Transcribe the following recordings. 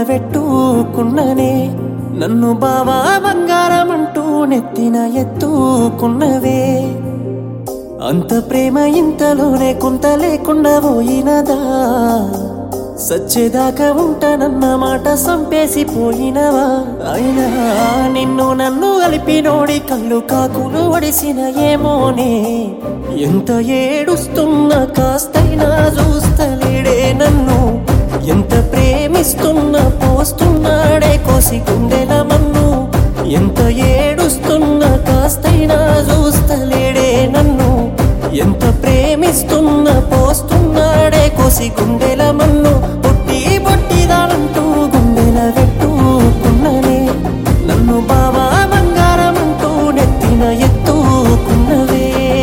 పెట్టుకున్ననే నన్ను బావా బంగారం అంటూ నెత్తిన ఎత్తుకున్నవే అంత ప్రేమ ఇంతలోనే కొంత లేకుండా పోయినదా సచ్చేదాకా ఉంటానన్న మాట సంపేసి పోయినవా అయినా నిన్ను నన్ను కలిపినోడి కళ్ళు కాకులు వడిసిన ఏమోనే ఎంత ఏడుస్తున్నా కాస్తైనా చూస్తలేడే నన్ను ఎంత ప్రేమిస్తున్నా పోస్తున్నాడే కోసి గుండెల మన్ను ఎంత ఏడుస్తున్నా కాస్తైనా చూస్తలేడే నన్ను ఎంత ప్రేమిస్తున్నా పోస్తున్నాడే కోసి గుండెల మన్ను పొట్టి పొట్టిదానంటూ గుండెల పెట్టుకున్ననే నన్ను బావా బంగారం అంటూ నెత్తిన ఎత్తుకున్నవే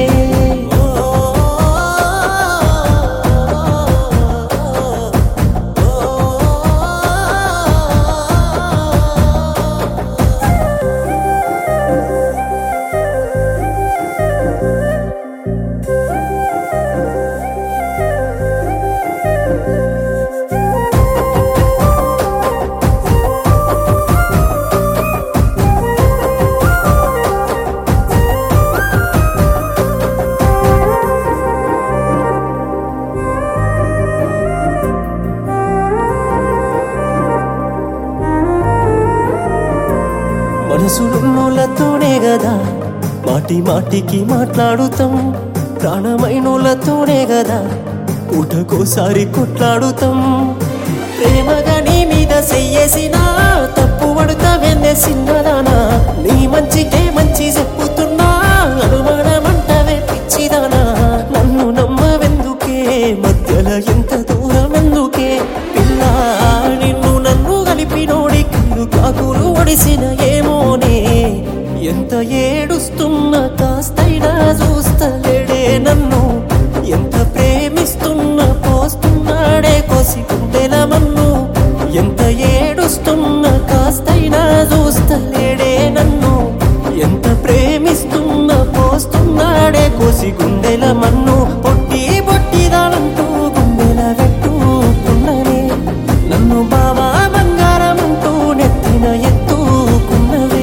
మనసులున్నోళ్ళతోనే గదా మాటి మాటికి మాట్లాడుతాం ప్రాణమైనోళ్ళతోనే గదా ఊటకోసారి కొట్లాడుతాం ప్రేమగా నీ మీద చెయ్యేసినా తప్పు పడుతావెందే సిన్నదానా నీ మంచికే మంచి చెప్పుతున్నా అనుమానమంటవే పిచ్చిదానా నన్ను నమ్మవెందుకే మధ్యలో ఎంత దూరం ఎందుకే పిల్ల నిన్ను నన్ను కలిపినోడి కళ్ళు కాకులు ఒడిసిన ఏమోనే ఎంత ఏడుస్తున్నా కాస్తైనా చూస్తలేడే నన్ను ఎంత ప్రేమిస్తున్నా పోస్తున్నాడే కోసి గుండెల మన్ను ఎంత ఏడుస్తున్నా కాస్తైనా చూస్తలేడే నన్ను ఎంత ప్రేమిస్తున్నా పోస్తున్నాడే కోసి గుండెల మన్ను పొట్టి పొట్టిదానంటూ గుండెల పెట్టుకున్ననే నన్ను బావా బంగారం అంటూ నెత్తిన ఎత్తుకున్నవే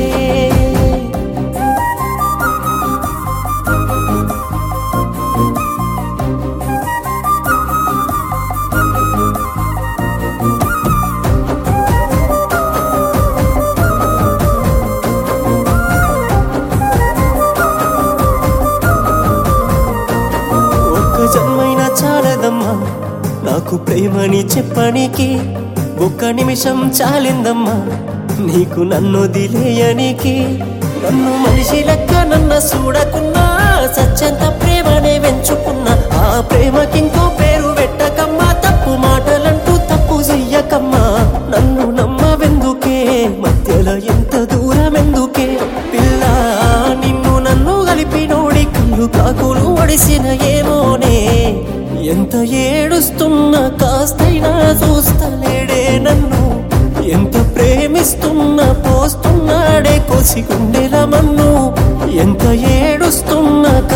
ఒక్క జన్మైన చాలదమ్మా నాకు ప్రేమని చెప్పనికి ఒక్క నిమిషం చాలిందమ్మా నీకు నన్ను దిలేయనికి నన్ను మనిషి లెక్క నన్ను చూడకున్నా సత్యంత ప్రేమనే వెంచుకున్నా ఆ ప్రేమకింకో పేరు పెట్టకమ్మా తప్పు మాటలంటూ తప్పు చెయ్యకమ్మా నన్ను నమ్మవెందుకే మధ్యలో ఎంత దూరం ఎందుకే పిల్ల నిన్ను నన్ను కలిపినోడి కళ్ళు కాకులు ఒడిసిన ఏమోనే ఎంత ఏడుస్తున్నా కాస్తైనా చూస్తలేడే నన్ను ఎంత ప్రేమిస్తున్నా పోస్తున్నాడే కోసి గుండెల మన్ను ఎంత ఏడుస్తున్నా